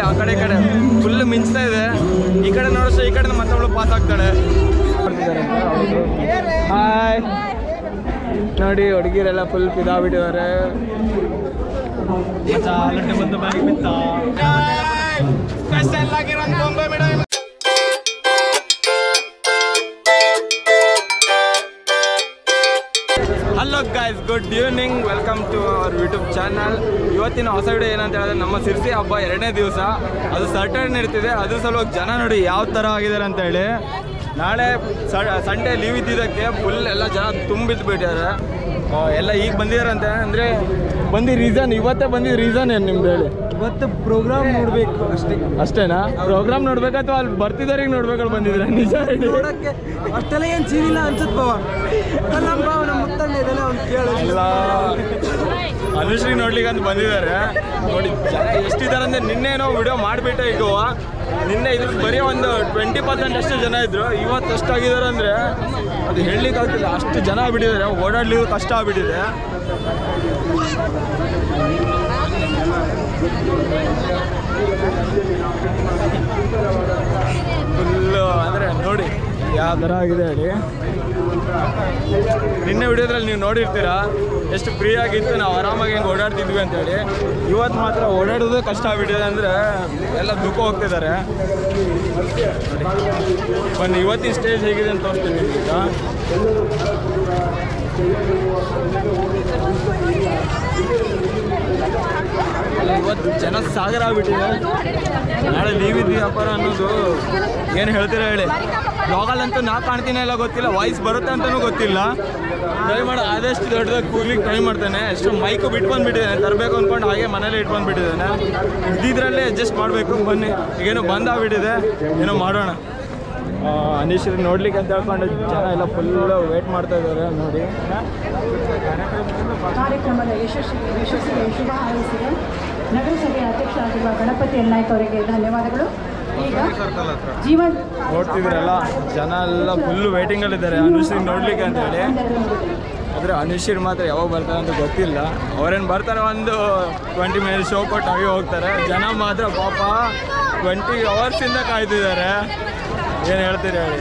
ಆ ಕಡೆ ಈ ಕಡೆ ಫುಲ್ ಮಿಂಚ್ತಾ ಇದೆ ಈ ಕಡೆ ನೋಡಿದ್ರೆ ಈ ಕಡೆ ಮತ್ತೊಬ್ಳು ಪಾಸ್ ಆಗ್ತಾಳೆ ಹಾಯ್ ನೋಡಿ ಹುಡುಗಿರೆಲ್ಲ ಫುಲ್ ಬಿಟ್ಟಿದ್ದಾರೆ hello guys good evening welcome to our YouTube channel ಇವತ್ತಿನ ಹೊಸ ವಿಡಿಯೋ ಏನಂತ ಹೇಳಿದ್ರೆ ನಮ್ಮ ಸಿರ್ಸಿ ಹಬ್ಬ ಎರಡನೇ ದಿವಸ ಅದು ಸರ್ಟನ್ ಇರ್ತಿದೆ ಅದು ಸಲುವಾಗಿ ಜನ ನೋಡಿ ಯಾವ ಥರ ಆಗಿದ್ದಾರೆ ಅಂತ ಹೇಳಿ ನಾಳೆ ಸಂಡೇ ಲೀವ್ ಇದ್ದಿದ್ದಕ್ಕೆ ಫುಲ್ ಎಲ್ಲ ಜನ ತುಂಬಿದ್ದು ಬಿಟ್ಟಿದ್ದಾರೆ ಆ, ಎಲ್ಲ ಈಗ ಬಂದಿದ್ದಾರಂತೆ ಅಂದರೆ ಬಂದಿ ರೀಸನ್ ಇವತ್ತೇ ಬಂದಿದ್ದ ರೀಸನ್ ಏನು ನಿಮ್ದು ಹೇಳಿ ಇವತ್ತು ಪ್ರೋಗ್ರಾಮ್ ನೋಡ್ಬೇಕು ಅಷ್ಟೇ ಅಷ್ಟೇನಾ ಪ್ರೋಗ್ರಾಮ್ ನೋಡ್ಬೇಕಾ ಅಥವಾ ಅಲ್ಲಿ ಬರ್ತಿದ್ದವ್ರಿಗೆ ನೋಡ್ಬೇಕಲ್ಲಿ ಬಂದಿದ್ರೆ ನಿಜ ಹೇಳಿ ನೋಡಕ್ಕೆ ಅಷ್ಟೆಲ್ಲ ಏನ್ ಸೀನಿಲ್ಲ ಅನ್ಸುತ್ತೆ ಬಾವ ನಮ್ಮ ಬಾವ ನಮ್ಮ ಮುತ್ತಣ್ಣ ಇದೆಲ್ಲ ಅವ್ನು ಕೇಳಿ ಎಲ್ಲ ಅನುಶ್ರೀ ನೋಡ್ಲಿಕ್ಕೆ ಅಂತ ಬಂದಿದ್ದಾರೆ ನೋಡಿ ಜನ ಎಷ್ಟಿದ್ದಾರೆ ಅಂದ್ರೆ ನಿನ್ನೆ ನಾವು ವಿಡಿಯೋ ಮಾಡಿಬಿಟ್ಟೆ ಈಗ ನಿನ್ನೆ ಇದ್ರ ಬರೀ ಒಂದು ಟ್ವೆಂಟಿ ಪರ್ಸೆಂಟ್ ಅಷ್ಟು ಜನ ಇದ್ರು ಇವತ್ತು ಎಷ್ಟಾಗಿದ್ದಾರೆ ಅಂದ್ರೆ ಅದು ಹೇಳಲಿಕ್ಕೆ ಆಗ್ತಿಲ್ಲ ಅಷ್ಟು ಜನ ಆಗ್ಬಿಟ್ಟಿದ್ದಾರೆ ಓಡಾಡ್ಲಿಕ್ಕೆ ಕಷ್ಟ ಆಗ್ಬಿಟ್ಟಿದೆ ಫುಲ್ಲು ಅಂದರೆ ನೋಡಿ ಯಾವ ಥರ ಆಗಿದೆ ಹೇಳಿ ನಿನ್ನೆ ವಿಡಿಯೋದ್ರಲ್ಲಿ ನೀವು ನೋಡಿರ್ತೀರಾ ಎಷ್ಟು ಫ್ರೀ ಆಗಿತ್ತು ನಾವು ಆರಾಮಾಗಿ ಹೆಂಗೆ ಓಡಾಡ್ತಿದ್ವಿ ಅಂತೇಳಿ ಇವತ್ತು ಮಾತ್ರ ಓಡಾಡೋದು ಕಷ್ಟ ಆಗ್ಬಿಟ್ಟಿದೆ ಅಂದರೆ ಎಲ್ಲ ದುಃಖ ಹೋಗ್ತಿದ್ದಾರೆ ನೋಡಿ. ಬನ್ನಿ ಇವತ್ತಿನ ಸ್ಟೇಜ್ ಹೇಗಿದೆ ಅಂತ ತೋರಿಸ್ತೀನಿ ಈಗ ಇವತ್ತು ಜನ ಸಾಗರ ಆಗ್ಬಿಟ್ಟಿದೆ ನಾಳೆ ಲೀವ್ ಇದ್ವಿ ವ್ಯಾಪಾರ ಅನ್ನೋದು ಏನು ಹೇಳ್ತೀರಾ ಹೇಳಿ ಬ್ಲಾಗಲ್ಲಂತೂ ನಾ ಕಾಣ್ತೀನಿ ಎಲ್ಲ ಗೊತ್ತಿಲ್ಲ ವಾಯ್ಸ್ ಬರುತ್ತೆ ಅಂತಲೂ ಗೊತ್ತಿಲ್ಲ ಟ್ರೈ ಮಾಡಿ ಆದಷ್ಟು ದೊಡ್ಡದಾಗಿ ಕೂಗ್ಲಿಕ್ಕೆ ಟ್ರೈ ಮಾಡ್ತಾನೆ ಎಷ್ಟು ಮೈಕು ಬಿಟ್ಟು ಬಂದುಬಿಟ್ಟಿದ್ದಾನೆ ತರಬೇಕು ಅಂದ್ಕೊಂಡು ಹಾಗೆ ಮನೇಲಿ ಇಟ್ಕೊಂಡ್ಬಿಟ್ಟಿದ್ದಾನೆ ಇದ್ದಿದ್ರಲ್ಲೇ ಅಡ್ಜಸ್ಟ್ ಮಾಡಬೇಕು ಬನ್ನಿ ಈಗೇನೋ ಬಂದಾಗ್ಬಿಟ್ಟಿದೆ ಏನೋ ಮಾಡೋಣ ಆ, ಅನೀಶ್ ನೋಡ್ಲಿಕ್ಕೆ ಅಂತ ಹೇಳ್ಕೊಂಡು ಜನ ಎಲ್ಲ ಫುಲ್ ವೇಟ್ ಮಾಡ್ತಾ ಇದ್ದಾರೆ ನೋಡಿ ಕಾರ್ಯಕ್ರಮದ ಯಶಸ್ವಿ ಯಶಸ್ಸಿಗೆ ಶುಭ ಹಾರೈಸಿದೆ ನಗರಸಭೆಯ ಅಧ್ಯಕ್ಷ ಆಗಿರುವ ಗಣಪತಿ ನಾಯ್ಕ ಅವರಿಗೆ ಧನ್ಯವಾದಗಳು ಈಗ ಜೀವನ್ ನೋಡ್ತಿದ್ರಲ್ಲ ಜನ ಎಲ್ಲ ಫುಲ್ ವೇಟಿಂಗಲ್ಲಿದ್ದಾರೆ ಅನುಶ್ರೀ ನೋಡ್ಲಿಕ್ಕೆ ಅಂತ ಹೇಳಿ ಆದರೆ ಅನುಶ್ರೀರ್ ಮಾತ್ರ ಯಾವಾಗ ಬರ್ತಾರೆ ಅಂತ ಗೊತ್ತಿಲ್ಲ ಅವ್ರೇನು ಬರ್ತಾರೆ ಒಂದು ಟ್ವೆಂಟಿ ಮಿನಿಟ್ಸ್ ಶೋ ಕೊಟ್ಟು ಹಾಗೆ ಹೋಗ್ತಾರೆ ಜನ ಮಾತ್ರ ಪಾಪ ಟ್ವೆಂಟಿ ಅವರ್ಸಿಂದ ಕಾಯ್ತಿದ್ದಾರೆ ಏನು ಹೇಳ್ತೀರಿ ಹೇಳಿ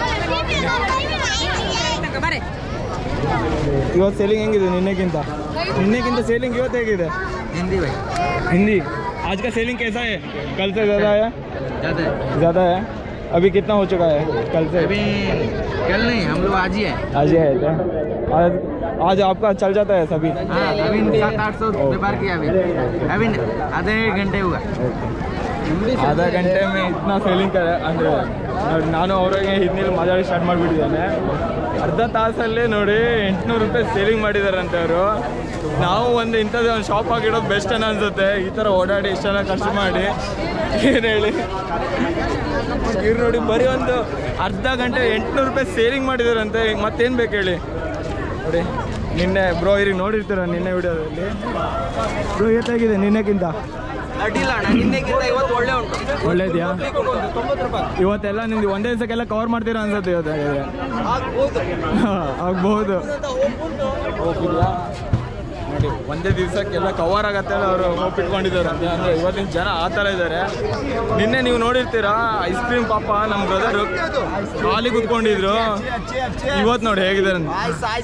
ಇವತ್ತು ಸೇಲಿಂಗ್ ಹೆಂಗಿದೆ ನಿನ್ನೆಗಿಂತ ನಿನ್ನೆಗಿಂತ ಸೇಲಿಂಗ್ ಇವತ್ತು ಹೇಗಿದೆ ಹಿಂದಿ ಬೈ हिंदी आज का सेलिंग कैसा है कल से ज़्यादा है ज़्यादा है ज़्यादा है अभी कितना हो चुका है कल से अभी कल नहीं हम लोग आज ही है आज ही है क्या? आज आज आपका चल जाता है सभी हाँ अभी सात आठ सौ व्यापार किया अभी अभी आधे एक घंटे हुआ ಆಧಾ ಗಂಟೆ ಮೇ ಇತ್ನಾ ಸೇಲಿಂಗ್ ಕರೆ ಅಂದರೆ ನೋಡಿ ನಾನು ಅವ್ರಿಗೆ ಹಿಂದಿಲಿ ಮಾತಾಡಿ ಸ್ಟಾರ್ಟ್ ಮಾಡಿಬಿಟ್ಟಿದ್ದಾನೆ ಅರ್ಧ ತಾಸಲ್ಲೇ ನೋಡಿ ಎಂಟುನೂರು ರೂಪಾಯಿ ಸೇಲಿಂಗ್ ಮಾಡಿದಾರಂತೆ ಅವರು ನಾವು ಒಂದು ಇಂಥದ್ದು ಒಂದು ಶಾಪ್ ಆಗಿಡೋದು ಬೆಸ್ಟ್ ಅನ್ನೋ ಅನ್ಸುತ್ತೆ ಈ ಥರ ಓಡಾಡಿ ಇಷ್ಟೆಲ್ಲ ಖರ್ಚು ಮಾಡಿ ಏನು ಹೇಳಿ ಇವ್ರು ನೋಡಿ ಬರೀ ಒಂದು ಅರ್ಧ ಗಂಟೆ ಎಂಟುನೂರು ರೂಪಾಯಿ ಸೇಲಿಂಗ್ ಮಾಡಿದಾರಂತೆ ಈಗ ಮತ್ತೇನು ಬೇಕು ಹೇಳಿ ನೋಡಿ ನಿನ್ನೆ ಬ್ರೋ ಇರಿಗೆ ನೋಡಿರ್ತೀರ ನಿನ್ನೆ ವಿಡಿಯೋದಲ್ಲಿ ಬ್ರೋ ಏತಾಗಿದೆ ನಿನ್ನೆಗಿಂತ ಅಡ್ಡಿಲ್ಲ ಅಣ್ಣ ನಿನ್ನೆಗಿಂತ ಇವತ್ತು ಒಳ್ಳೆ ಉಂಟು ಒಳ್ಳೇದ್ಯಾ ಇವತ್ತೆಲ್ಲ ನಿಮ್ದು ಒಂದೇ ದಿವಸಕ್ಕೆಲ್ಲ ಕವರ್ ಮಾಡ್ತೀರಾ ಅನ್ಸುತ್ತೆ ಇವತ್ತು ಹಾಗಾದ್ರೆ ಹಾ, ಆಗ್ಬಹುದು ಹೋಗಿದ್ಯಾ ನೋಡಿ ಒಂದೇ ದಿವಸಕ್ಕೆಲ್ಲ ಕವರ್ ಆಗತ್ತೆ ಅವರು ಹೋಪ್ ಇಟ್ಕೊಂಡಿದ್ದಾರೆ ಅಂತ ಅಂದರೆ ಇವತ್ತಿನ ಜನ ಆ ಥರ ಇದ್ದಾರೆ ನಿನ್ನೆ ನೀವು ನೋಡಿರ್ತೀರಾ ಐಸ್ ಕ್ರೀಮ್ ಪಾಪ ನಮ್ಮ ಬ್ರದರು ಖಾಲಿ ಕುತ್ಕೊಂಡಿದ್ರು ಇವತ್ತು ನೋಡಿ ಹೇಗಿದ್ದಾರೆ ಅಂತ.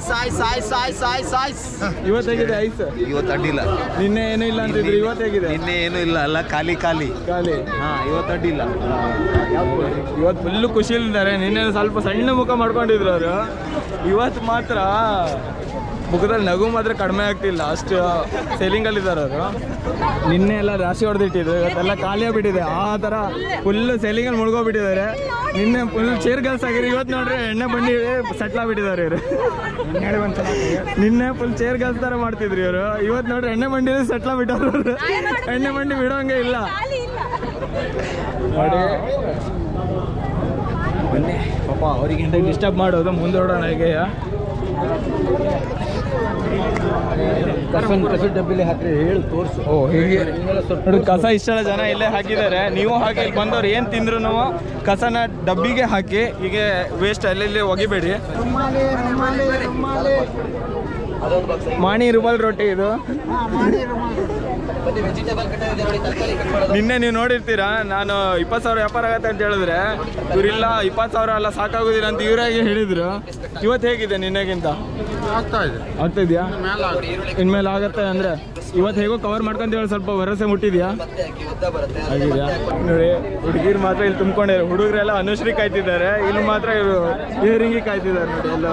ಇವತ್ತು ಹೇಗಿದೆ ಐಸ್ ಇವತ್ತು ಅಡ್ಡಿಲ್ಲ ನಿನ್ನೆ ಏನೂ ಇಲ್ಲ ಅಂತಿದ್ರು ಇವತ್ತು ಹೇಗಿದೆ ನಿನ್ನೆ ಏನು ಇಲ್ಲ ಅಲ್ಲ ಖಾಲಿ ಖಾಲಿ ಖಾಲಿ ಹಾ ಇವತ್ತು ಅಡ್ಡಿಲ್ಲ ಇವತ್ತು ಫುಲ್ಲು ಖುಷಿಲಿದ್ದಾರೆ ನಿನ್ನೆ ಸ್ವಲ್ಪ ಸಣ್ಣ ಮುಖ ಮಾಡ್ಕೊಂಡಿದ್ರು ಅವರು ಇವತ್ತು ಮಾತ್ರ ಮುಖದಲ್ಲಿ ನಗು ಮಾತ್ರ ಕಡಿಮೆ ಆಗ್ತಿಲ್ಲ ಅಷ್ಟು ಸೆಲ್ಲಿಂಗಲ್ಲಿದ್ದಾರೆ ಅವರು ನಿನ್ನೆ ಎಲ್ಲ ರಾಶಿ ಹೊಡೆದಿಟ್ಟಿದ್ರು ಇವತ್ತೆಲ್ಲ ಖಾಲಿ ಆಗ್ಬಿಟ್ಟಿದೆ ಆ ಥರ ಫುಲ್ಲು ಸೆಲ್ಲಿಂಗಲ್ಲಿ ಮುಳುಗೋಗ್ಬಿಟ್ಟಿದ್ದಾರೆ ನಿನ್ನೆ ಫುಲ್ ಚೇರ್ ಗಲ್ಸ್ ಆಗಿರಿ ಇವತ್ತು ನೋಡ್ರಿ ಎಣ್ಣೆ ಬಂಡಿ ಸೆಟ್ಲ್ ಆಗ್ಬಿಟ್ಟಿದ್ದಾರೆ ಇವರು ನಿನ್ನೆ ಫುಲ್ ಚೇರ್ ಗಲ್ಸ್ ಥರ ಮಾಡ್ತಿದ್ರು ಇವರು ಇವತ್ತು ನೋಡ್ರಿ ಎಣ್ಣೆ ಬಂಡಿ ಸೆಟ್ಲ್ ಆಗ್ಬಿಟ್ಟವ್ರು ಅವರು ಎಣ್ಣೆ ಬಂಡಿ ಬಿಡೋಂಗೆ ಇಲ್ಲ ನೋಡಿ ಬನ್ನಿ ಪಾಪ ಅವ್ರಿಗೆ ಡಿಸ್ಟರ್ಬ್ ಮಾಡೋದು ಮುಂದೋಡೋಣ ಹೇಗೆ ಡಬ್ಬಿಲಿ ಹಾಕಿ ಹೇಳು ತೋರಿಸು ಓ ಹೀಗೆ ನೋಡಿ ಕಸ ಇಷ್ಟೆಲ್ಲ ಜನ ಇಲ್ಲೇ ಹಾಕಿದ್ದಾರೆ ನೀವು ಹಾಕಿ ಇಲ್ಲಿ ಬಂದವ್ರು ಏನು ತಿಂದ್ರು ಕಸನ ಡಬ್ಬಿಗೆ ಹಾಕಿ ಹೀಗೆ ವೇಸ್ಟ್ ಅಲ್ಲೆಲ್ಲಿ ಒಗಿಬೇಡಿ ಮಾಣಿ ರುಬಲ್ ರೊಟ್ಟಿ ಇದು ನಿನ್ನೆ ನೀವು ನೋಡಿರ್ತೀರಾ ನಾನು ಇಪ್ಪತ್ತು ಸಾವಿರ ವ್ಯಾಪಾರ ಆಗತ್ತೆ ಅಂತ ಹೇಳಿದ್ರೆ ಇವರಿಲ್ಲ ಇಪ್ಪತ್ತು ಸಾವಿರ ಎಲ್ಲ ಸಾಕಾಗೋದಿಲ್ಲ ಅಂತ ಇವರಾಗಿ ಹೇಳಿದ್ರು ಇವತ್ತು ಹೇಗಿದೆ ನಿನ್ನೆಗಿಂತ ಆಗ್ತಾ ಇದೆ ಆಗ್ತಾ ಇದೆಯಾ ಇನ್ಮೇಲೆ ಆಗತ್ತೆ ಅಂದ್ರೆ ಇವತ್ತು ಹೇಗೋ ಕವರ್ ಮಾಡ್ಕೊಂತ ಹೇಳಿ ಸ್ವಲ್ಪ ಭರವಸೆ ಮುಟ್ಟಿದ್ಯಾ ಆಗಿದ್ಯಾ ನೋಡಿ ಹುಡುಗಿರು ಮಾತ್ರ ಇಲ್ಲಿ ತುಂಬ್ಕೊಂಡಿದ್ದಾರೆ ಹುಡುಗರೆಲ್ಲ ಅನುಶ್ರೀ ಕಾಯ್ತಿದ್ದಾರೆ ಇಲ್ಲಿ ಮಾತ್ರ ಇವರು ಇಯರಿಂಗಿ ಕಾಯ್ತಿದ್ದಾರೆ ನೋಡಿ ಎಲ್ಲ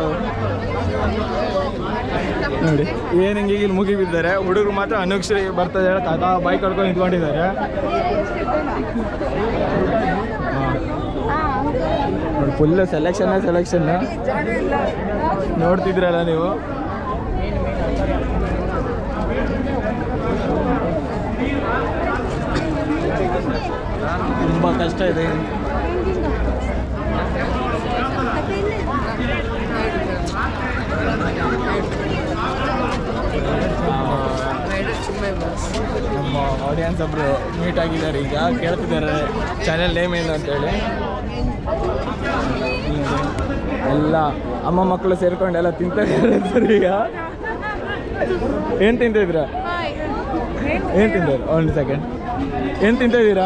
ನೋಡಿ ಇಯರಿಂಗಿಗೆ ಇಲ್ಲಿ ಮುಗಿ ಬಿದ್ದಾರೆ ಹುಡುಗರು ಮಾತ್ರ ಅನುಶ್ರೀ ಬರ್ತಾ ಇದ್ದಾರೆ ಕಾಕಾ ಬೈಕ್ ಕಡ್ಕೊಂಡು ನಿಂತ್ಕೊಂಡಿದ್ದಾರೆ ನೋಡಿ ಫುಲ್ ಸೆಲೆಕ್ಷನ್ ಸೆಲೆಕ್ಷನ್ ನೋಡ್ತಿದ್ರಲ್ಲ ನೀವು ತುಂಬ ಕಷ್ಟ ಇದೆ ನಮ್ಮ ಆಡಿಯನ್ಸ್ ಒಬ್ರು ಮೀಟ್ ಆಗಿದ್ದಾರೆ ಈಗ ಕೇಳ್ತಿದ್ದಾರೆ ಚಾನೆಲ್ ನೇಮ್ ಏನು ಅಂತೇಳಿ ಎಲ್ಲ ಅಮ್ಮ ಮಕ್ಕಳು ಸೇರ್ಕೊಂಡು ಎಲ್ಲ ತಿಂತಾ ಇದ್ದಾರೆ ಸರ್ ಈಗ ಏನು ತಿಂತಿದ್ರ ಏನು ತಿಂತಾರೆ ಒಂದು ಸೆಕೆಂಡ್ ಏನು ತಿಂತಾ ಇದ್ದೀರಾ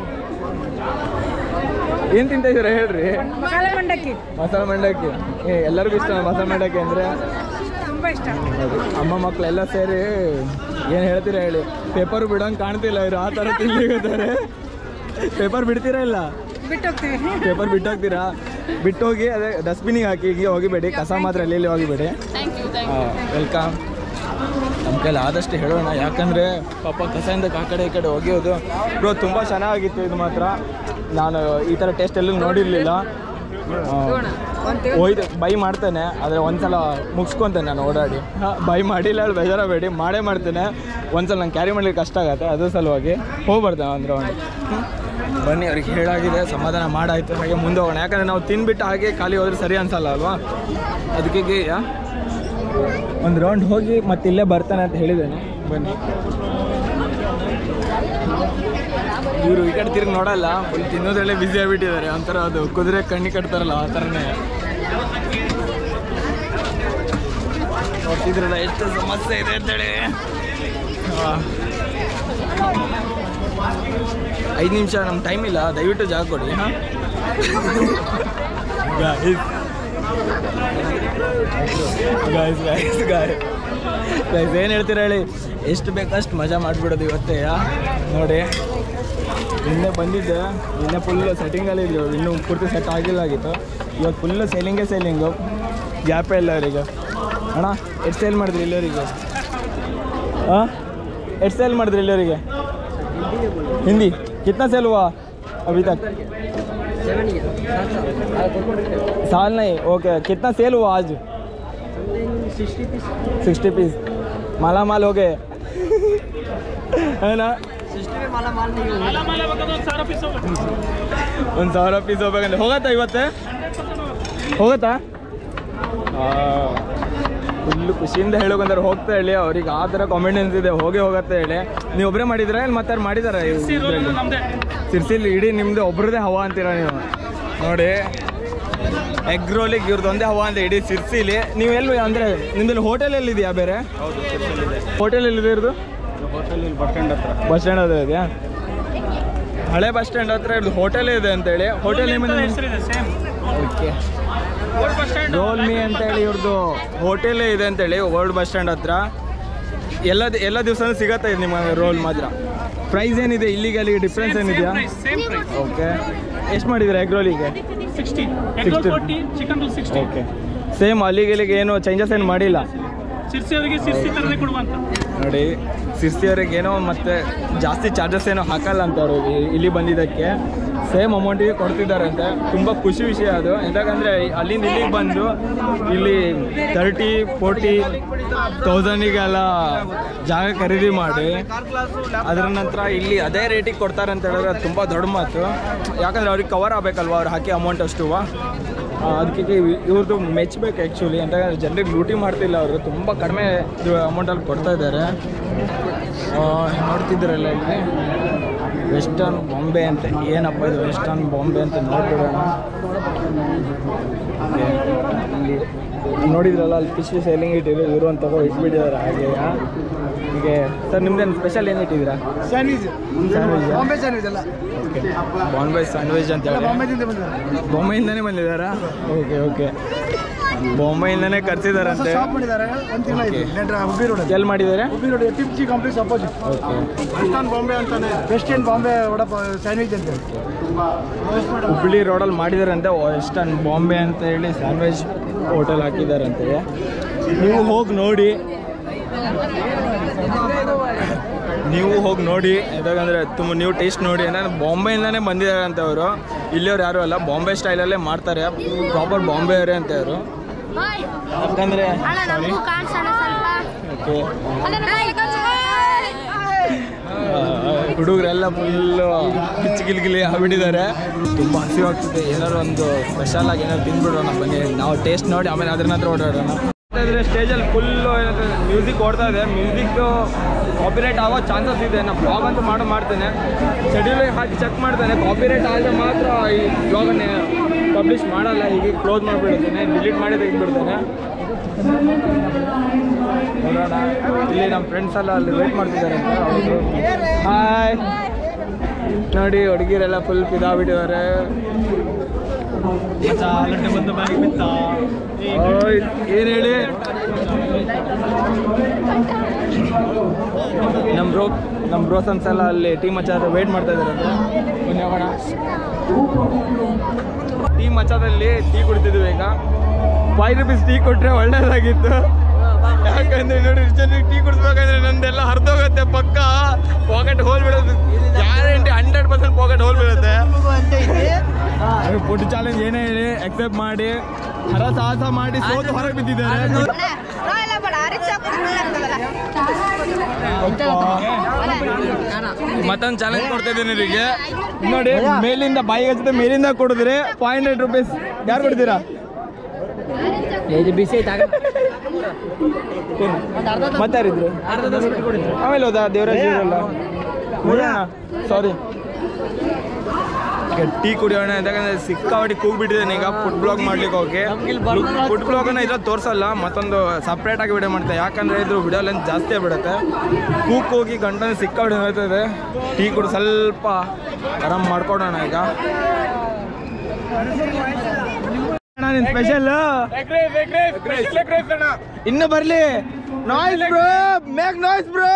ಏನು ತಿಂತಾ ಇದ್ದೀರಾ ಹೇಳ್ರಿ ಮಸಾಲೆ ಮಂಡಕ್ಕಿ ಮಸಾಲೆ ಮಂಡಕ್ಕಿ ಏ ಎಲ್ಲರಿಗೂ ಇಷ್ಟ ಮಸಾಲೆ ಮಂಡಕ್ಕಿ ಅಂದರೆ ತುಂಬ ಇಷ್ಟ ಅಮ್ಮ ಮಕ್ಕಳೆಲ್ಲ ಸೇರಿ ಏನು ಹೇಳ್ತೀರಾ ಹೇಳಿ ಪೇಪರ್ ಬಿಡೋಂಗೆ ಕಾಣ್ತಿಲ್ಲ ಇವರು ಆ ಥರ ತಿನ್ಲಿದ್ದಾರೆ ಪೇಪರ್ ಬಿಡ್ತೀರಾ ಇಲ್ಲ ಬಿಟ್ಟು ಹೋಗ್ತೀವಿ ಪೇಪರ್ ಬಿಟ್ಟೋಗ್ತೀರಾ ಬಿಟ್ಟೋಗಿ ಅದೇ ಡಸ್ಟ್ಬಿನಿಗೆ ಹಾಕಿ ಹೀಗೆ ಹೋಗಿಬೇಡಿ ಕಸ ಮಾತ್ರ ಅಲ್ಲಿ ಇಲ್ಲಿ ಹೋಗಿಬೇಡಿ ವೆಲ್ಕಮ್ ನಮ್ಮ ಕೈಲಿ ಆದಷ್ಟು ಹೇಳೋಣ ಯಾಕಂದರೆ ಪಾಪ ಕಸದಿಂದ ಆ ಕಡೆ ಈ ಕಡೆ ಒಗೆಯೋದು ಬ್ರೋ ತುಂಬ ಚೆನ್ನಾಗಿತ್ತು ಇದು ಮಾತ್ರ ನಾನು ಈ ಥರ ಟೇಸ್ಟ್ ಎಲ್ಲೂ ನೋಡಿರಲಿಲ್ಲ ಒಯ್ದು ಬೈ ಮಾಡ್ತೇನೆ ಆದರೆ ಒಂದ್ಸಲ ಮುಗಿಸ್ಕೊತೇನೆ ನಾನು ಓಡಾಡಿ ಹಾಂ ಬೈ ಮಾಡಿಲ್ಲ ಹೇಳಿ ಬೇಜಾರಬೇಡಿ ಮಾಡೇ ಮಾಡ್ತೇನೆ ಒಂದ್ಸಲ ನಂಗೆ ಕ್ಯಾರಿ ಮಾಡ್ಲಿಕ್ಕೆ ಕಷ್ಟ ಆಗುತ್ತೆ ಅದ್ರ ಸಲುವಾಗಿ ಹೋಗಿ ಬರ್ತೇನೆ ಅಂದ್ರೆ ಒಂದು ಬನ್ನಿ ಅವ್ರಿಗೆ ಹೇಳಾಗಿದೆ ಸಮಾಧಾನ ಮಾಡಾಯ್ತು ಹಾಗೆ ಮುಂದೆ ಹೋಗೋಣ ಯಾಕಂದರೆ ನಾವು ತಿನ್ಬಿಟ್ಟು ಹಾಗೆ ಖಾಲಿ ಹೋದ್ರೆ ಸರಿ ಅನ್ಸಲ್ಲ ಅಲ್ವಾ ಅದಕ್ಕೆ ಯಾ ಒಂದು ರೌಂಡ್ ಹೋಗಿ ಮತ್ತೆ ಇಲ್ಲೇ ಬರ್ತಾನೆ ಅಂತ ಹೇಳಿದ್ದೇನೆ ಬನ್ನಿ ಇವರು ಈ ಕಡೆ ತಿರುಗಿ ನೋಡಲ್ಲ ಫುಲ್ ತಿನ್ನೋದ್ರಲ್ಲೇ ಬ್ಯುಸಿ ಆಗಿಬಿಟ್ಟಿದ್ದಾರೆ ಒಂಥರ ಅದು ಕುದುರೆ ಕಣ್ಣಿ ಕಟ್ತಾರಲ್ಲ ಆ ಥರನೇ ನೋಡ್ತಿದ್ರಲ್ಲ ಎಷ್ಟು ಸಮಸ್ಯೆ ಇದೆ ಅಂತೇಳಿ ಐದು ನಿಮಿಷ ನಮ್ಮ ಟೈಮ್ ಇಲ್ಲ ದಯವಿಟ್ಟು ಜಾಗ ಕೊಡಿ ಹಾಂ ಗಾಯ್ಸ್ ಗಾಯ್ಸ್ ಗಾಯ್ ಗೈಸ್ ಏನು ಹೇಳ್ತೀರಾ ಹೇಳಿ ಎಷ್ಟು ಬೇಕಷ್ಟು ಮಜಾ ಮಾಡಿಬಿಡೋದು ಇವತ್ತೇ ನೋಡಿ ನಿನ್ನೆ ಬಂದಿದ್ದೆ ನಿನ್ನೆ ಫುಲ್ ಸೆಟ್ಟಿಂಗಲ್ಲಿ ಇದ್ವಿ ಇನ್ನೂ ಪೂರ್ತಿ ಸೆಟ್ ಆಗಿಲ್ಲ ಆಗಿತ್ತು ಇವತ್ತು ಫುಲ್ಲು ಸೇಲಿಂಗೇ ಸೇಲಿಂಗು ಗ್ಯಾಪೇ ಇಲ್ಲ ಅವರಿಗೆ ಅಣ್ಣ ಎಷ್ಟು ಸೇಲ್ ಮಾಡಿದ್ರಿ ಇಲ್ಲವರಿಗೆ ಹಾಂ ಎಷ್ಟು ಸೇಲ್ ಮಾಡಿದ್ರಿ ಇಲ್ಲವರಿಗೆ ಹಿಂದಿ ಕಿತ್ನಾ ಸೇಲ್ ಹುआ अभी तक साल नहीं ओके कितना सेल हुआ आज सिक्सटी पीस माला माल हो गए है ना ಒಂದು ಸಾವಿರ ಪೀಸ್ ಹೋಗ್ಬೇಕಂದ್ರೆ ಹೋಗತ್ತಾ ಇವತ್ತೆ ಹೋಗತ್ತಾ ಫುಲ್ಲು ಖುಷಿಯಿಂದ ಹೇಳೋಕಂದ್ರೆ ಹೋಗ್ತಾ ಹೇಳಿ ಅವ್ರಿಗೆ ಆ ಥರ ಕಾನ್ಫಿಡೆನ್ಸ್ ಇದೆ ಹೋಗಿ ಹೋಗತ್ತೆ ಹೇಳಿ ನೀವು ಒಬ್ಬರೇ ಮಾಡಿದ್ರಾ ಇಲ್ಲಿ ಮತ್ತೆ ಮಾಡಿದಾರ ಸಿರ್ಸಿಲಿ ಇಡೀ ನಿಮ್ದು ಒಬ್ರದೇ ಹವಾ ಅಂತೀರಾ ನೀವು ನೋಡಿ ಎಗ್ ರೋಲಿಗೆ ಇವ್ರದ್ದು ಒಂದೇ ಹವಾ ಅಂತ ಇಡೀ ಸಿರ್ಸಿಲಿ ನೀವು ಎಲ್ಲಿ ಅಂದರೆ ನಿಮ್ಮಲ್ಲಿ ಹೋಟೆಲ್ ಎಲ್ಲಿದೆಯಾ ಬೇರೆ ಹೋಟೆಲ್ ಎಲ್ಲಿದೆ ಇರೋದು ಬಸ್ ಸ್ಟ್ಯಾಂಡ್ ಹತ್ರ ಇದೆಯಾ ಹಳೆ ಬಸ್ ಸ್ಟ್ಯಾಂಡ್ ಹತ್ರ ಇರೋದು ಹೋಟೆಲ್ ಇದೆ ಅಂತೇಳಿ ಹೋಟೆಲ್ ಓಕೆ ರೋಲ್ ಮೀ ಅಂತೇಳಿ ಇವ್ರದ್ದು ಹೋಟೆಲೇ ಇದೆ ಅಂತೇಳಿ ಓಲ್ಡ್ ಬಸ್ ಸ್ಟ್ಯಾಂಡ್ ಹತ್ರ ಎಲ್ಲ ಎಲ್ಲ ದಿವಸನೂ ಸಿಗತ್ತೆ ಇದು ನಿಮ್ಮ ರೋಲ್ ಮಾತ್ರ ಪ್ರೈಸ್ ಏನಿದೆ ಇಲ್ಲಿಗೆ ಅಲ್ಲಿಗೆ ಡಿಫ್ರೆನ್ಸ್ ಏನಿದೆಯಾ ಓಕೆ ಎಷ್ಟು ಮಾಡಿದ್ದೀರಾ ಎಗ್ ರೋಲಿಗೆ sixty sixty chicken roll sixty okay same ಅಲ್ಲಿಗೆ ಇಲ್ಲಿಗೆ ಏನು ಚೇಂಜಸ್ ಏನು ಮಾಡಿಲ್ಲ ಸಿರ್ಸಿ ಅವರಿಗೆ ಸಿರ್ಸಿ ಥರನೇ ಕೊಡುವಂತ ನೋಡಿ ಸಿರ್ಸಿಯವರಿಗೆ ಏನೋ ಮತ್ತೆ ಜಾಸ್ತಿ ಚಾರ್ಜಸ್ ಏನೋ ಹಾಕಲ್ಲ ಅಂತ ಅವರು ಇಲ್ಲಿ ಬಂದಿದ್ದಕ್ಕೆ ಸೇಮ್ ಅಮೌಂಟಿಗೆ ಕೊಡ್ತಿದ್ದಾರಂತೆ ತುಂಬ ಖುಷಿ ವಿಷಯ ಅದು ಯಾಕಂದರೆ ಅಲ್ಲಿಂದ ಇಲ್ಲಿಗೆ ಬಂದು ಇಲ್ಲಿ ತರ್ಟಿ ಫೋರ್ಟಿ ತೌಸಂಡಿಗೆಲ್ಲ ಜಾಗ ಖರೀದಿ ಮಾಡಿ ಅದರ ನಂತರ ಇಲ್ಲಿ ಅದೇ ರೇಟಿಗೆ ಕೊಡ್ತಾರೆ ಅಂತ ಹೇಳಿದ್ರೆ ಅದು ತುಂಬ ದೊಡ್ಡ ಮಾತು ಯಾಕಂದರೆ ಅವ್ರಿಗೆ ಕವರ್ ಆಗಬೇಕಲ್ವ ಅವ್ರು ಹಾಕಿ ಅಮೌಂಟ್ ಅಷ್ಟು ಅದಕ್ಕೆ ಇವ್ರದ್ದು ಮೆಚ್ಚಬೇಕು ಆ್ಯಕ್ಚುಲಿ ಅಂತ ಜನರಿಗೆ ಲೂಟಿ ಮಾಡ್ತಿಲ್ಲ ಅವರು ತುಂಬ ಕಡಿಮೆ ಅಮೌಂಟಲ್ಲಿ ಕೊಡ್ತಾ ಇದ್ದಾರೆ ಆ, ನೋಡ್ತಿದ್ದೀರಲ್ಲ ಇಲ್ಲಿ ವೆಸ್ಟರ್ನ್ ಬಾಂಬೆ ಅಂತ ಏನಪ್ಪ ಇದು ವೆಸ್ಟರ್ನ್ ಬಾಂಬೆ ಅಂತ ನೋಡ್ಬಿಡೋಣ Okay. ಇಲ್ಲಿ ನೋಡಿದ್ರಲ್ಲ ಅಲ್ಲಿ ಫಿಶ್ ಸೇಲಿಂಗ್ ಇಟ್ಟಿದ್ರು ಇವರು ಅಂತ ತಗೋ ಇಟ್ಬಿಟ್ಟಿದ್ದಾರೆ ಹಾಗೆ ಹೀಗೆ ಸರ್ ನಿಮ್ದೇನು ಸ್ಪೆಷಲ್ ಏನು ಇಟ್ಟಿದ್ದೀರಾ ಸ್ಯಾಂಡ್ವಿಚ್ Sandwich ಆ? ಬಾಂಬೆ ಸ್ಯಾಂಡ್ವಿಚ್ ಅಲ್ಲ ಓಕೆ ಬಾಂಬೆ ಸ್ಯಾಂಡ್ವಿಚ್ ಅಂತ ಹೇಳಿ ಬಾಂಬೆದಿಂದ ಬಂದಿದ್ದಾರೆ ಬೊಂಬೆಯಿಂದನೇ ಬಂದಿದ್ದಾರಾ ಓಕೆ ಓಕೆ ಬೊಂಬೆಯಿಂದನೇ ಕರ್ಸಿದಾರಂತೆ ಶಾಪ್ ಮಾಡಿದ್ದಾರೆ ಒಂದು ತಿಂಗಳಾಯ್ತು ನೆಂಟ್ರ ಹುಬ್ಬಿ ರೋಡ್ ಎಲ್ಲಿ ಮಾಡಿದ್ದಾರೆ ಹುಬ್ಬಿ road F G complex opposite okay western Bombay ಅಂತಾನೆ ವೆಸ್ಟರ್ನ್ ಬಾಂಬೆ ವಡಪ ಸ್ಯಾಂಡ್ವಿಚ್ ಅಂತ ಹೇಳಿ ಹುಬ್ಳಿ ರೋಡಲ್ಲಿ ಮಾಡಿದಾರಂತೆ ವೆಸ್ಟರ್ನ್ ಬಾಂಬೆ ಅಂತ ಹೇಳಿ ಸ್ಯಾಂಡ್ವಿಚ್ ಹೋಟೆಲ್ ಹಾಕಿದಾರಂತೆ ನೀವು ಹೋಗಿ ನೋಡಿ ನೀವು ಹೋಗಿ ನೋಡಿ ಯಾಕಂದರೆ ತುಂಬ ನೀವು ಟೇಸ್ಟ್ ನೋಡಿ ಅಂದರೆ ಬಾಂಬೆಯಿಂದನೇ ಬಂದಿದ್ದಾರೆ ಅಂತ ಅವರು ಇಲ್ಲಿಯವ್ರು ಯಾರು ಅಲ್ಲ ಬಾಂಬೆ ಸ್ಟೈಲಲ್ಲೇ ಮಾಡ್ತಾರೆ ಪ್ರಾಪರ್ ಬಾಂಬೆ ಅವರೇ ಅಂತ ಅವರು ಯಾಕಂದರೆ ಅಣ್ಣ ನಮಗೂ ಕಾಣಿಸೋಣ ಸ್ವಲ್ಪ ಓಕೆ ಅಲ್ಲ ಹುಡುಗರೆಲ್ಲ ಫುಲ್ಲು ಕಿಚ್ಚು ಗಿಲ್ಗಿಲಿ ಆಗ್ಬಿಟ್ಟಿದ್ದಾರೆ ತುಂಬ ಹಸಿವಾಗ್ತಿದೆ ಏನಾದ್ರು ಒಂದು ಸ್ಪೆಷಲ್ ಆಗಿ ಏನಾದ್ರು ತಿಂದ್ಬಿಡೋಣ ಬನ್ನಿ ನಾವು ಟೇಸ್ಟ್ ನೋಡಿ ಆಮೇಲೆ ಅದ್ರ ಹತ್ರ ಓಡಾಡೋಣ ಇದ್ರೆ ಸ್ಟೇಜಲ್ಲಿ ಫುಲ್ಲು ಮ್ಯೂಸಿಕ್ ಓಡ್ತಾ ಇದೆ ಮ್ಯೂಸಿಕ್ ಕಾಪಿರೈಟ್ ಆಗೋ ಚಾನ್ಸಸ್ ಇದೆ ನಾನು ಬ್ಲಾಗ್ ಅಂತೂ ಮಾಡೋ ಮಾಡ್ತೇನೆ ಶೆಡ್ಯೂಲಿಗೆ ಹಾಕಿ ಚೆಕ್ ಮಾಡ್ತೇನೆ ಕಾಪಿರೈಟ್ ಆದರೆ ಮಾತ್ರ ಈ ಬ್ಲಾಗನ್ನೇ ಪಬ್ಲಿಷ್ ಮಾಡಲ್ಲ ಈಗ ಕ್ಲೋಸ್ ಮಾಡಿಬಿಡ್ತೇನೆ ಡಿಲೀಟ್ ಮಾಡಿ ತೆಗೆದ್ಬಿಡ್ತೇನೆ ನೋಡೋಣ ಇಲ್ಲಿ ನಮ್ಮ ಫ್ರೆಂಡ್ಸ್ ಎಲ್ಲ ಅಲ್ಲಿ ವೇಟ್ ಮಾಡ್ತಿದ್ದಾರೆ ಹಾಯ್ ನೋಡಿ ಹುಡುಗಿರೆಲ್ಲ ಫುಲ್ ಬಿಟ್ಟಿದ್ದಾರೆ ಏನು ಹೇಳಿ ನಮ್ಮ ಬ್ರೋ ನಮ್ಮ ಬ್ರೋಸನ್ಸ್ ಎಲ್ಲ ಅಲ್ಲಿ ಟೀಮ್ ಮಚ್ಚ ವೇಟ್ ಮಾಡ್ತಾ ಇದ್ದಾರೆ ಬನ್ನಿ ಹೋಗೋಣ ಟೀ ಮಚ್ಚದಲ್ಲಿ ಟೀ ಕುಡಿತಿದ್ವಿ ಈಗ ಫೈವ್ ರುಪೀಸ್ ಟೀ ಕೊಟ್ಟರೆ ಒಳ್ಳೇದಾಗಿತ್ತು ಯಾಕಂದ್ರೆ ನೋಡಿ ಇಷ್ಟು ಜನಕ್ಕೆ ಟೀ ಕುಡಿಸ್ಬೇಕಂದ್ರೆ ನಂದೆಲ್ಲ ಹರಿದೋಗುತ್ತೆ ಪಕ್ಕ ಪಾಕೆಟ್ ಹೋಲ್ ಬೀಳೋದು guarantee hundred percent pocket hole ಬೀಳುತ್ತೆ ಫುಡ್ ಚಾಲೆಂಜ್ ಏನೇ ಹೇಳಿ ಅಕ್ಸೆಪ್ಟ್ ಮಾಡಿ ಹರಸಾಹಸ ಮಾಡಿ ಸೋತು ಹೊರಗೆ ಬಿದ್ದಿದ್ದಾರೆ ಮತ್ತೊಂದು ಚಾಲೆಂಜ್ ಕೊಡ್ತಾ ಇದ್ದೀನಿ ನಿಮಗೆ ನೋಡಿ ಮೇಲಿಂದ ಬಾಯಿಗೆ ಹಚ್ಚಿದ್ರೆ ಮೇಲಿಂದ ಕೊಡಿದ್ರೆ ಫೈವ್ ಹಂಡ್ರೆಡ್ ರುಪೀಸ್ ಯಾರು ಕೊಡ್ತೀರಾ ಬಿಸಿ ಮತ್ತೆ ಯಾರಿದ್ರು ಆಮೇಲೆ ಹೋದ ದೇವರಾಜ್ ಇವರೆಲ್ಲ ಸಾರಿ ಟೀ ಕುಡಿಯೋಣ ಯಾಕಂದ್ರೆ ಸಿಕ್ಕಾಪಟ್ಟಿ ಕೂಗ್ಬಿಟ್ಟಿದ್ದೇನೆ ಈಗ ಫುಡ್ ಬ್ಲಾಗ್ ಮಾಡ್ಲಿಕ್ಕೆ ಹೋಗಿ ಫುಡ್ ಬ್ಲಾಗನ್ನ ಇದ್ರಲ್ಲಿ ತೋರಿಸಲ್ಲ ಮತ್ತೊಂದು ಸಪ್ರೇಟ್ ಆಗಿ ವಿಡಿಯೋ ಮಾಡ್ತಾರೆ ಯಾಕಂದ್ರೆ ಇದ್ರ ವಿಡಿಯೋ ಲೆಂತ್ ಜಾಸ್ತಿ ಆಗ್ಬಿಡುತ್ತೆ ಕೂಗ್ ಹೋಗಿ ಗಂಟನೆ ಸಿಕ್ಕಾಪಟ್ಟಿ ಹೋಗ್ತದೆ ಟೀ ಕುಡಿ ಸ್ವಲ್ಪ ಆರಾಮ್ ಮಾಡ್ಕೊಡೋಣ ಈಗ ಸ್ಪೆಷಲ್ ಇನ್ನು ಬರ್ಲಿ noise bro make noise bro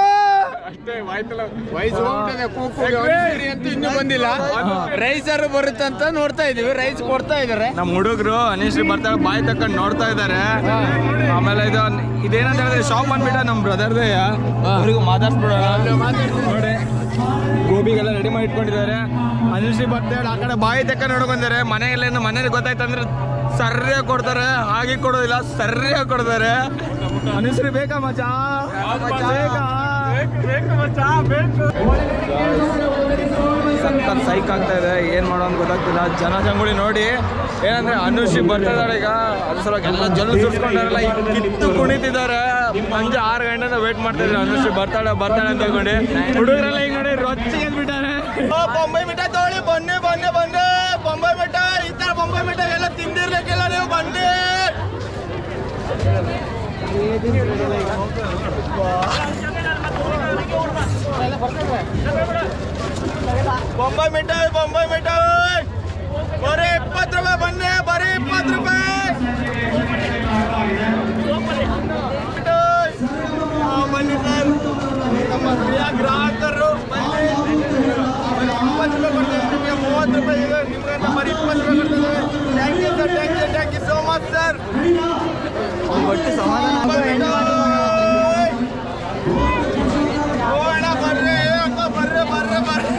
ಇನ್ನು ಬಂದಿಲ್ಲ ರೈಸರ್ ಬರುತ್ತಂತ ನೋಡ್ತಾ ಇದೀವಿ ರೈಸ್ ಕೊಡ್ತಾ ಇದಾರೆ ನಮ್ಮ ಹುಡುಗರು ಅನಿಶ್ರೀ ಬರ್ತಾಳೆ ಬಾಯಿ ತಕೊಂಡು ನೋಡ್ತಾ ಇದ್ದಾರೆ ಆಮೇಲೆ ಇದು ಇದೇನಂತ ಹೇಳಿದ್ರೆ ಶಾಪ್ ಬಂದ್ಬಿಟ್ಟ ನಮ್ಮ ಬ್ರದರ್ದೇ ಅವ್ರಿಗೂ ಮಾತಾಡ್ಸ್ಬಿಡೋಣ ನೋಡಿ ಗೋಬಿಗೆಲ್ಲ ರೆಡಿ ಮಾಡಿ ಇಟ್ಕೊಂಡಿದ್ದಾರೆ ಅನಿಶ್ರೀ ಬರ್ತಾಳೆ ಆ ಕಡೆ ಬಾಯಿ ತಕ್ಕ ನೋಡ್ಕೊಂತಾರೆ ಮನೆಯಲ್ಲೇನು ಮನೇಲಿ ಗೊತ್ತಾಯ್ತಂದ್ರೆ ಸರ್ರಿಯಾಗಿ ಕೊಡ್ತಾರೆ ಹಾಗೆ ಕೊಡೋದಿಲ್ಲ ಸರ್ರಿಯಾಗಿ ಕೊಡ್ತಾರೆ ಅನಿಶ್ರೀ ಬೇಕಾ ಮಚಾ ಬೇಕಾ ಸಖತ್ ಸೈಕ್ ಆಗ್ತಾ ಇದೆ ಏನು ಮಾಡೋದು ಗೊತ್ತಾಗ್ತಿಲ್ಲ ಜನ ಜಂಗುಳಿ ನೋಡಿ ಏನಂದ್ರೆ ಅನುಶ್ರೀ ಬರ್ತಾ ಇದ್ದಾಳೆ ಈಗ ಅದ್ರ ಸಲುವಾಗಿ ಎಲ್ಲ ಜನ ಸುರ್ಸ್ಕೊಂಡಾರಲ್ಲ ಈಗ ಕಿತ್ತು ಕುಣಿತಿದ್ದಾರೆ ಸಂಜೆ ಆರು ಗಂಟೆಯಿಂದ ವೇಟ್ ಮಾಡ್ತಾ ಇದ್ದಾರೆ ಅನುಶ್ರೀ ಬರ್ತಾಳೆ ಬರ್ತಾಳೆ ಅಂತ ಹೇಳ್ಕೊಂಡು ಹುಡುಗರೆಲ್ಲ ಈಗ ನೋಡಿ ರೊಚ್ಚಿಗೆ ಬಿಟ್ಟಾರೆ ಬೊಂಬೈ ಮಿಠಾಯಿ ತಗೊಳ್ಳಿ ಬನ್ನಿ ಬನ್ನಿ ಬನ್ನಿ ಬೊಂಬೈ ಮಿಠಾಯಿ ಈ ಥರ ಬೊಂಬೈ ಮಿಠಾಯಿ ಎಲ್ಲ ತಿಂದಿರ್ಲಿಕ್ಕಿಲ್ಲ ನೀವು ಬನ್ನಿ ಬೊಂಬೈ ಮಿಠಾಯಿ ಬೊಂಬೈ ಮಿಠಾಯಿ ಬರೀ ಇಪ್ಪತ್ತು ರೂಪಾಯಿ ಬನ್ನಿ ಬರೀ ಇಪ್ಪತ್ತು ರೂಪಾಯಿ ಮಿಠಾಯಿ. ಆ, ಬನ್ನಿ ಸರ್ ನಮ್ಮ ಪ್ರಿಯ ಗ್ರಾಹಕರು ಬನ್ನಿ ಬರೀ ಇಪ್ಪತ್ತು ರೂಪಾಯಿ ಕೊಡ್ತೀವಿ ನಿಮಗೆ ಮೂವತ್ತು ರೂಪಾಯಿ ಇದೆ ನಿಮ್ಗೆ ಬರೀ ಇಪ್ಪತ್ತು ರೂಪಾಯಿ ಕೊಡ್ತೀವಿ thank you sir thank you thank you so much sir ಹೋಗೋಣ ಬರ್ರಿ ಅಕ್ಕ ಬರ್ರಿ ಬರ್ರಿ ಬರ್ರಿ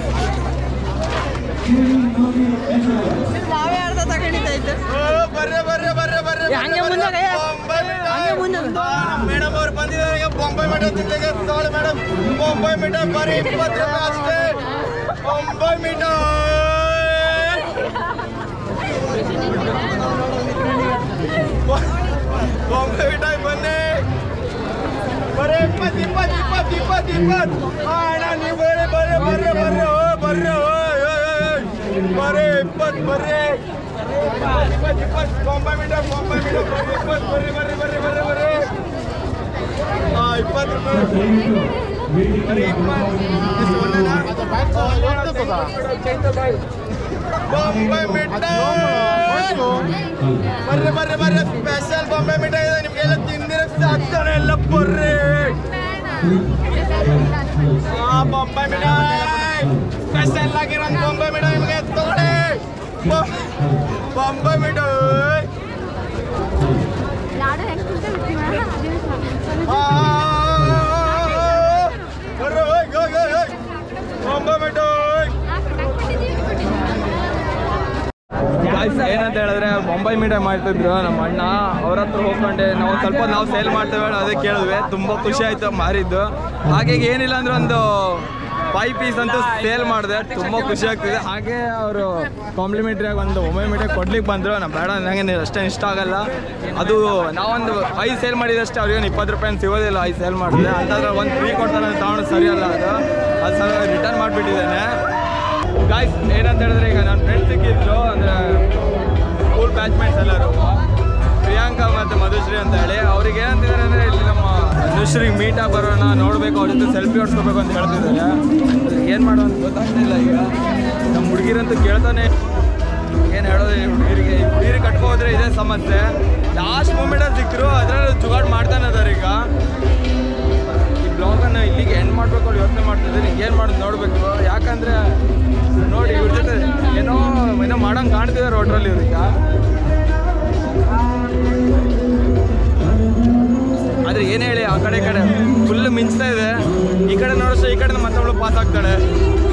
ನಾವೇ ಅರ್ಧ ತಗೊಂಡಿದ್ದಾಯ್ತು ಓ, ಬರ್ರಿ ಬರ್ರಿ ಬರ್ರಿ ಬರ್ರಿ ಹಂಗೆ ಮುಂದೆ ಬೊಂಬೈ ಮಿಠಾಯಿ. ಮುಂದೆ. ಆ, ನಮ್ಮ ಮೇಡಮ್ ಅವ್ರು ಬಂದಿದ್ದಾರೆ ಈಗ ಬೊಂಬೈ ಮಿಠಾಯಿ ತಿನ್ಲಿಕ್ಕೆ ತಗೊಳ್ಳಿ ಮೇಡಮ್ ಬೊಂಬೈ ಮಿಠಾಯಿ ಬರೀ ಇಪ್ಪತ್ತು ರೂಪಾಯಿ ಅಷ್ಟೇ ಬೊಂಬೈ ಮಿಠಾಯಿ ಬೊ- ಬೊಂಬೈ ಮಿಠಾಯಿ ಬನ್ನಿ ಬರೀ ಇಪ್ಪತ್ತು ಇಪ್ಪತ್ತು ಇಪ್ಪತ್ತು ಇಪ್ಪತ್ತು ಇಪ್ಪತ್ತು ಆ, ಅಣ್ಣ ನೀವು ಬರ್ರಿ ಬರ್ರಿ ಬರ್ರಿ ಬರ್ರಿ ಓ ಬರ್ರಿ ಓ, ಓ, ಓ, ಓ. ಬರ್ರಿ ಇಪ್ಪತ್ತು ಬರ್ರಿ ಬಾಂಬೆ ಮೀಟರ್ ಬಾಂಬೆ ಮೀಟರ್ ಇಪ್ಪತ್ತು ಬರ್ರಿ ಬರ್ರಿ ಬರ್ರಿ ಬರ್ರಿ ಬರ್ರಿ ಹಾಂ ಇಪ್ಪತ್ತು ರೂಪಾಯಿ ಬರ್ರಿ ಇಪ್ಪತ್ತು ಬಾಂಬೆ ಮಿಠಾಯಿ ಬರ್ರಿ ಬರ್ರಿ ಬರ್ರಿ ಸ್ಪೆಷಲ್ ಬಾಂಬೆ ಮಿಠಾಯಿ ಇದೆ ನಿಮ್ಗೆಲ್ಲ ತಿಂದಿರಕ್ ಸಾಕ್ತಾನೆ ಎಲ್ಲ ಬರ್ರಿ ಆ ಬಾಂಬೆ ಮಿಠಾಯಿ ಸ್ಪೆಷಲ್ ಆಗಿರೋ ಬಾಂಬೆ ಮಿಠಾಯಿ ನಿಮಗೆ ತಗೊಳ್ಳಿ ಬಾ- ಬಾಂಬೆ ಮಿಠಾಯಿ ಲಾಡು ಹೆಂಗ್ ತಿಂತೇವೆ ಆ, ಬರ್ರಿ ಹೋಯ್, ಹೋಯ್, ಹೋಯ್, ಹೋಯ್. ಬಾಂಬೆ ಮಿಠಾಯಿ ಗಾಯ್ಸ್ ಏನಂತ ಹೇಳಿದ್ರೆ ಬೊಂಬೈ ಮೀಡಿಯಾ ಮಾಡ್ತಿದ್ರು ನಮ್ಮ ಅಣ್ಣ ಅವ್ರ ಹತ್ರ ಹೋಗ್ಕೊಂಡೆ ನಾವು ಸ್ವಲ್ಪ ನಾವು ಸೇಲ್ ಮಾಡ್ತೇವೆ ಹೇಳಿ ಅದೇ ಕೇಳಿದ್ವಿ ತುಂಬ ಖುಷಿ ಆಯ್ತು ಮಾರಿದ್ದು ಹಾಗೆ ಈಗ ಏನಿಲ್ಲ ಅಂದ್ರೆ ಒಂದು ಫೈವ್ ಪೀಸ್ ಅಂತೂ ಸೇಲ್ ಮಾಡಿದೆ ತುಂಬ ಖುಷಿ ಆಗ್ತಿದೆ ಹಾಗೆ ಅವರು ಕಾಂಪ್ಲಿಮೆಂಟ್ರಿ ಆಗಿ ಒಂದು ಬೊಂಬೈ ಮೀಡಿಯಾ ಕೊಡ್ಲಿಕ್ಕೆ ಬಂದರು ನಮ್ಮ ಬೇಡ ನನಗೆ ಅಷ್ಟೇ ಇಷ್ಟ ಆಗಲ್ಲ ಅದು ನಾವೊಂದು ಐದು ಸೇಲ್ ಮಾಡಿದಷ್ಟೇ ಅವ್ರಿಗೆ ಇಪ್ಪತ್ತು ರೂಪಾಯಿ ಸಿಗೋದಿಲ್ಲ ಐದು ಸೇಲ್ ಮಾಡಿದೆ ಅಂತಂದ್ರೆ ಒಂದು ಫ್ರೀ ಕೊಡ್ತಾರೆ ಅಂತ ತಗೊಂಡು ಸರಿಯಲ್ಲ ಅದು ಅದು ಸಲ ರಿಟರ್ನ್ ಮಾಡಿಬಿಟ್ಟಿದ್ದೇನೆ ಗಾಯ್ಸ್ ಏನಂತ ಹೇಳಿದ್ರೆ ಈಗ ನನ್ನ ಫ್ರೆಂಡ್ ಸಿಕ್ಕಿದ್ರು ಅಂದರೆ ಸ್ಕೂಲ್ ಬ್ಯಾಚ್ಮೇಟ್ಸ್ ಎಲ್ಲರೂ ಪ್ರಿಯಾಂಕಾ ಮತ್ತು ಮಧುಶ್ರೀ ಅಂತ ಹೇಳಿ ಅವ್ರಿಗೆ ಏನಂತಿದ್ದಾರೆ ಅಂದರೆ ಇಲ್ಲಿ ನಮ್ಮ ಮಧುಶ್ರೀಗೆ ಮೀಟಾಗಿ ಬರೋಣ ನೋಡಬೇಕು ಅವ್ರ ಜೊತೆ ಸೆಲ್ಫಿ ಹೊಡ್ಸ್ಕೋಬೇಕು ಅಂತ ಹೇಳ್ತಿದ್ದಾರೆ ಏನು ಮಾಡೋ ಅಂತ ಗೊತ್ತಾಗ್ತಿಲ್ಲ ಈಗ ನಮ್ಮ ಹುಡುಗಿರಂತೂ ಕೇಳ್ತಾನೆ ಏನು ಹೇಳೋದು ಈ ಹುಡುಗಿರಿಗೆ ಈ ಹುಡುಗಿರಿಗೆ ಕಟ್ಕೊ ಹೋದ್ರೆ ಇದೇ ಸಮಸ್ಯೆ ಲಾಸ್ಟ್ ಮೂಮೆಂಟಲ್ಲಿ ಸಿಕ್ಕರು ಅದರಲ್ಲಿ ಜುಗಾಡ್ ಮಾಡ್ತಾನೆ ಇದ್ದಾರೆ ಈಗ ಈ ಬ್ಲಾಗನ್ನು ಇಲ್ಲಿಗೆ ಎಂಡ್ ಮಾಡಬೇಕು ಅವ್ರು ಯೋಚನೆ ಮಾಡ್ತಿದ್ದೀನಿ ಏನು ಮಾಡೋದು ನೋಡಬೇಕು ಯಾಕಂದರೆ ನೋಡಿ ಇವ್ರ ಜೊತೆ ಏನೋ ಏನೋ ಮಾಡಂಗೆ ಕಾಣ್ತಿದ್ದಾರೆ ರೋಡ್ರಲ್ಲಿ ಇವ್ರೀಗ ಆದರೆ ಏನು ಹೇಳಿ ಆ ಕಡೆ ಈ ಕಡೆ ಫುಲ್ ಮಿಂಚ್ತಾ ಇದೆ ಈ ಕಡೆ ನೋಡಿದ್ರೆ ಈ ಕಡೆ ಮತ್ತೊಬ್ಳು ಪಾಸ್ ಆಗ್ತಾಳೆ